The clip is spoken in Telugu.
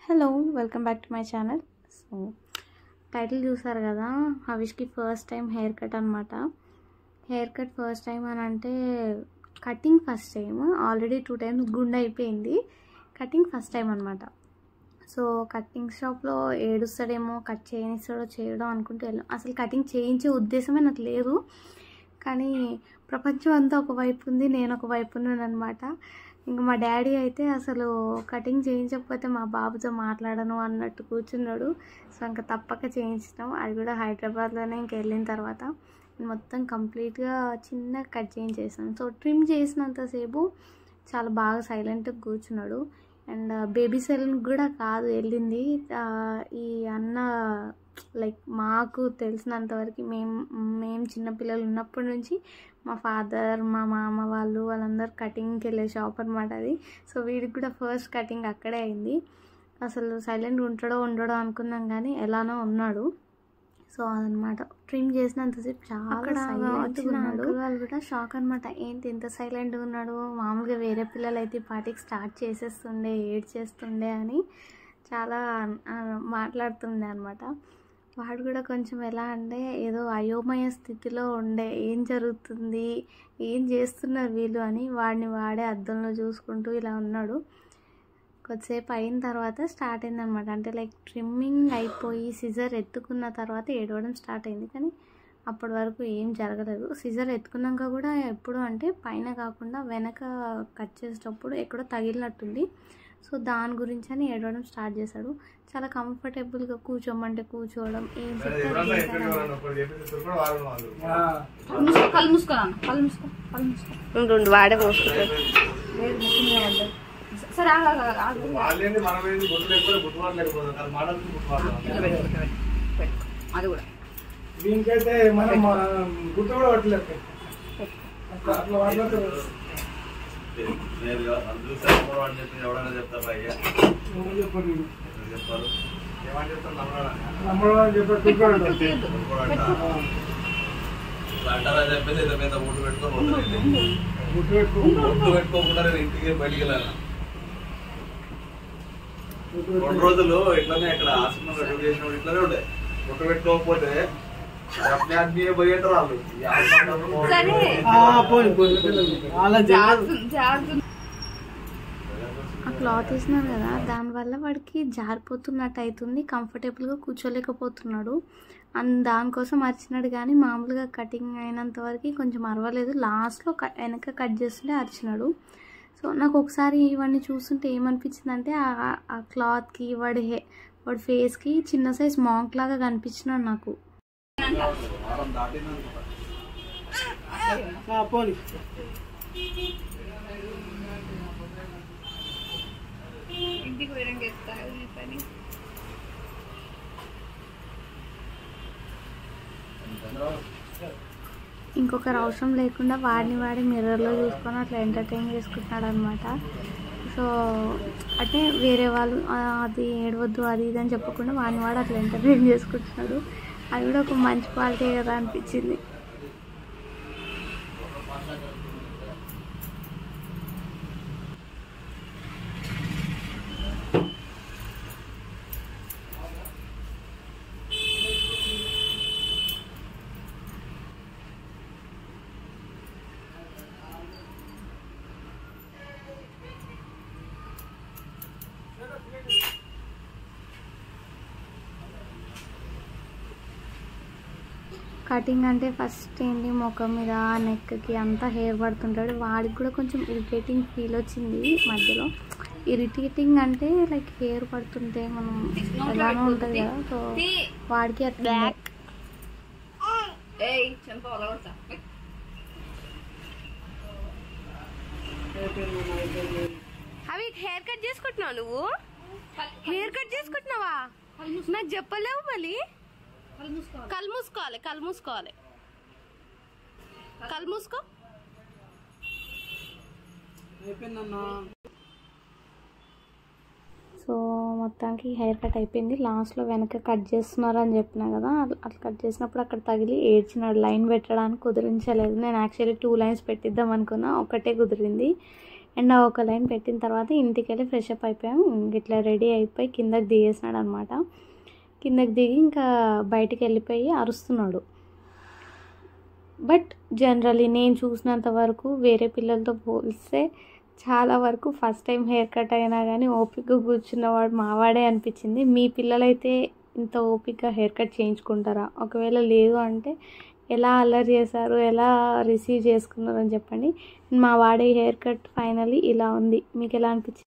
Hello welcome back to my channel so title చూసారు కదా హవిష్కి ఫస్ట్ టైం హెయిర్ కట్ అనమాట హెయిర్ కట్ ఫస్ట్ టైం అని అంటే cutting first time already two times గుండె అయిపోయింది కటింగ్ ఫస్ట్ టైం అనమాట సో కటింగ్ షాప్లో ఏడుస్తాడేమో కట్ చేయనిస్తాడో చేయడం అనుకుంటూ వెళ్ళాం అసలు కటింగ్ చేయించే ఉద్దేశమే నాకు లేదు కానీ ప్రపంచం అంతా ఒక వైపు ఉంది నేను ఒక వైపు ఉన్నాను అనమాట ఇంకా మా డాడీ అయితే అసలు కటింగ్ చేయించకపోతే మా బాబుతో మాట్లాడను అన్నట్టు కూర్చున్నాడు సో ఇంకా తప్పక చేయించినాం అది కూడా హైదరాబాద్లోనే ఇంక వెళ్ళిన తర్వాత మొత్తం కంప్లీట్గా చిన్న కట్ చేయించేసాను సో ట్రిమ్ చేసినంతసేపు చాలా బాగా సైలెంట్గా కూర్చున్నాడు అండ్ బేబీ సెలూన్ కూడా కాదు వెళ్ళింది ఆ, ఈ అన్న లైక్ మాకు తెలిసినంత వరకు మేము మేము చిన్నపిల్లలు ఉన్నప్పటి నుంచి మా ఫాదర్ మా మామ వాళ్ళు వాళ్ళందరూ కటింగ్కి వెళ్ళే షాప్ అనమాట అది సో వీడికి కూడా ఫస్ట్ కటింగ్ అక్కడే అయింది అసలు సైలెంట్ ఉంటాడో ఉండడో అనుకున్నాం కానీ ఎలానో ఉన్నాడు సో అదనమాట ట్రిమ్ చేసినంతసేపు చాలా సైలెంట్ ఉన్నాడు వాళ్ళు కూడా షాక్ అనమాట ఏంటి ఇంత సైలెంట్గా ఉన్నాడు మామూలుగా వేరే పిల్లలు అయితే ఈ పాటికి స్టార్ట్ చేసేస్తుండే ఏడ్ చేస్తుండే అని చాలా ఆ, మాట్లాడుతుండే అనమాట వాడు కూడా కొంచెం ఎలా అంటే ఏదో అయోమయ స్థితిలో ఉండే ఏం జరుగుతుంది ఏం చేస్తున్నారు వీళ్ళు అని వాడిని వాడే అద్దంలో చూసుకుంటూ ఇలా ఉన్నాడు కొద్దిసేపు అయిన తర్వాత స్టార్ట్ అయిందనమాట అంటే లైక్ ట్రిమ్మింగ్ అయిపోయి సిజర్ ఎత్తుకున్న తర్వాత ఏడవడం స్టార్ట్ అయింది కానీ అప్పటి వరకు ఏం జరగలేదు సిజర్ ఎత్తుకున్నాక కూడా ఎప్పుడు అంటే పైన కాకుండా వెనక కట్ చేసేటప్పుడు ఎక్కడో తగిలినట్టుంది సో దాని గురించి అని ఏడవడం స్టార్ట్ చేశాడు చాలా కంఫర్టబుల్గా కూర్చోమంటే కూర్చోవడం ఏం చెప్తే అది చేశాడన్నమాట. మూసుకో కళ్ళు మూసుకో నాన్న కళ్ళు మూసుకో కళ్ళు మూసుకో ఉండు ఉండు, వాడే మోసుకుంటాడు లేదు ముక్కు మీద పడ్డది. సరే ఆగు, ఆగు, ఆగు, ఆగు. వాళ్ళేంది మనమేంది గుర్తు లేకపోతే గుర్తుపాటు లేకపోతే అది మాటలు గుర్తుపాటు ఇట్లా పెట్టు, ఇట్లా పెట్టు, పెట్టు. అది కూడా దీనికైతే మనం ఆ, గుర్తు కూడా పట్టలేదు అట్లా అట్లా మాట్లాడుతున్నారు నేరుగా అది చూస్తే అప్పుడు వాడు చెప్పింది ఎవడైనా చెప్తారా అయ్యా నువ్వు చెప్పు నీవు. ఎందుకు చెప్పారు ఏమని చెప్తాను నమ్మడా నమ్మడం అని చెప్పి చూసుకోవడం తీయద్దు. అంటారా చెప్పేసి ఇద్దరు మీద ఊటు పెట్టుకొని పోతానండి గుర్తు పెట్టుకో ఊటు పెట్టుకోకుండా నేను ఇంటికి బయటికి వెళ్ళాను గుర్తు రెండు పెట్టుకో. రోజులు ఇట్లానే ఇక్కడ హాస్పిటల్ డ్యూటీ చేసినప్పుడు ఇట్లానే ఉండే గుట్టు పెట్టుకోకపోతే అప్నే అన్ని పోయేటారు వాళ్ళు ఈ హాస్పిటల్ పోవడం. సరే ఆ, పోయి పోయి అలా జరగదు. జాగ్రత్త జాగ్రత్త ఆ క్లాత్ వేసినారు కదా దానివల్ల వాడికి జారిపోతున్నట్టు అవుతుంది కంఫర్టబుల్గా కూర్చోలేకపోతున్నాడు అండ్ దానికోసం అరిచినాడు కానీ మామూలుగా కటింగ్ అయినంత వరకు కొంచెం అరవలేదు లాస్ట్లో క- వెనక కట్ చేస్తుంటే అరిచినాడు సో నాకు ఒకసారి ఇవన్నీ చూస్తుంటే ఏమనిపించింది అంటే ఆ- ఆ క్లాత్కి వాడి హే వాడి ఫేస్కి చిన్న సైజ్ మాంక్ లాగా కనిపించినాడు నాకు వారం దాటింది అనుకుంటా ఆ, పోనీ ఇంటికి పోయినాక చెప్తా నీ పని ఇంకొకరు అవసరం లేకుండా వాడిని వాడి మిర్రర్లో చూసుకొని అట్లా ఎంటర్టైన్ చేసుకుంటున్నాడు అనమాట సో అంటే వేరే వాళ్ళు "ఆ, అది ఏడవద్దు అది ఇది అని చెప్పకుండా వాడిని వాడు అట్లా ఎంటర్టైన్ చేసుకుంటున్నాడు అది కూడా ఒక మంచి క్వాలిటీ కదా అనిపించింది కటింగ్ అంటే ఫస్ట్ ఏంటి ముఖం మీద నెక్కి అంతా హెయిర్ పడుతుంటాడు వాడికి కూడా కొంచెం ఇరిటేటింగ్ ఫీల్ వచ్చింది మధ్యలో ఇరిటేటింగ్ అంటే లైక్ హెయిర్ పడుతుంటే మనం ఎలానో ఉంటుంది కదా సో వాడికి అట్లా ఏయ్ చెంప వదలగొడతా అవి హెయిర్ కట్ చేసుకుంటున్నావు నువ్వు హెయిర్ కట్ చేసుకుంటున్నావా నాకు చెప్పలేవు మళ్ళీ కళ్ళు మూసుకోవాలి కళ్ళు మూసుకోవాలి కళ్ళు మూసుకోవాలి కళ్ళు మూసుకో సో మొత్తానికి హెయిర్ కట్ అయిపోయింది లాస్ట్లో వెనక కట్ చేస్తున్నారు అని చెప్పినా కదా అట్లా అట్లా కట్ చేసినప్పుడు అక్కడ తగిలి ఏడ్చినాడు లైన్ పెట్టడానికి కుదిరించలేదు నేను యాక్చువల్లీ టూ లైన్స్ పెట్టిద్దాం అనుకున్నా ఒకటే కుదిరింది అండ్ ఆ ఒక లైన్ పెట్టిన తర్వాత ఇంటికి వెళ్ళి ఫ్రెష్ అప్ అయిపోయాం ఇట్లా రెడీ అయిపోయి కిందకి దిగేసినాడు అనమాట కిందకి దిగి ఇంకా బయటికి వెళ్ళిపోయి అరుస్తున్నాడు బట్ జనరలీ నేను చూసినంత వరకు వేరే పిల్లలతో పోలిస్తే చాలా వరకు ఫస్ట్ టైం హెయిర్ కట్ అయినా కానీ ఓపిక కూర్చున్నవాడు మావాడే అనిపించింది మీ పిల్లలైతే ఇంత ఓపిక హెయిర్ కట్ చేయించుకుంటారా ఒకవేళ లేదు అంటే ఎలా అల్లరి చేశారు ఎలా రిసీవ్ చేసుకున్నారు అని చెప్పండి మా వాడే హెయిర్ కట్ ఫైనలీ ఇలా ఉంది మీకు ఎలా అనిపించింది